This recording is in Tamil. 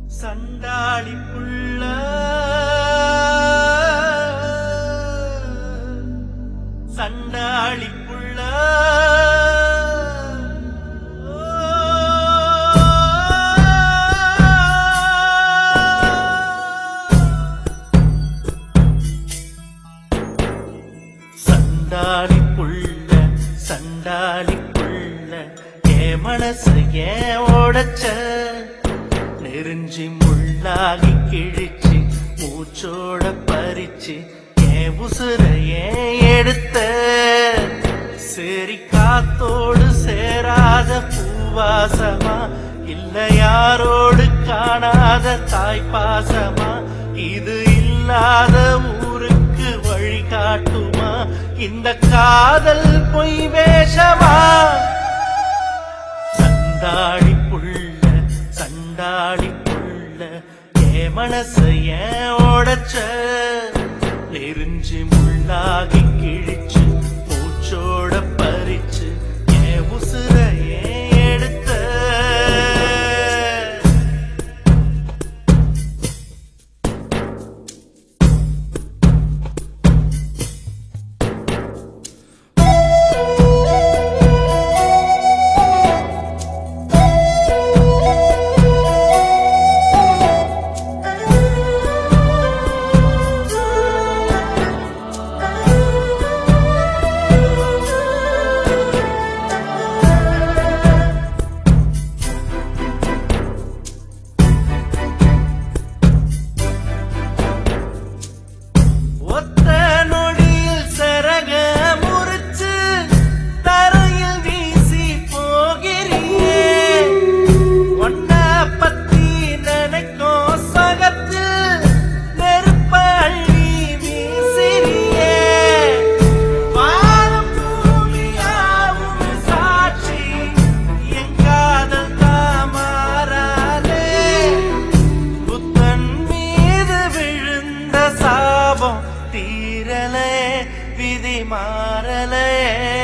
சண்டாளி புள்ள சண்டாளி புள்ள சண்டாளி புள்ள சண்டாளி புள்ள ஏ மனசு ஏன் ஓடச்ச நெருஞ்சி முள்ளாகி கிழிச்சு மூச்சோட பறிச்சு ஏன் உசுர ஏன் எடுத்த சரி காத்தோடு சேராத பூவாசமா இல்ல யாரோடு காணாத தாய் பாசமா இது இல்லாத ஊருக்கு வழி காட்டுமா இந்த காதல் பொய் வேஷமா சண்டாளி புள்ள சண்டாளி புள்ள ஏ மனசு ஏன் ஓடச்ச நெருஞ்சி முள்ளாகி கிழிச்சு மூச்சோட பறிச்சு ஏன் உசுர ஏன் எடுத்த ஒத்த நொடியில் சரக முறிச்சு தரையில் வீசி போகிறியே ஒன்ன பத்தி நினைக்கும் சகத்து நெருப்ப அள்ளி வீசிறியே வானம் பூமியாவும் சாட்சி என் காதல் தாமாறாலே புத்தன் மீது விழுந்த சாபம் தீரலே விதி மாறலே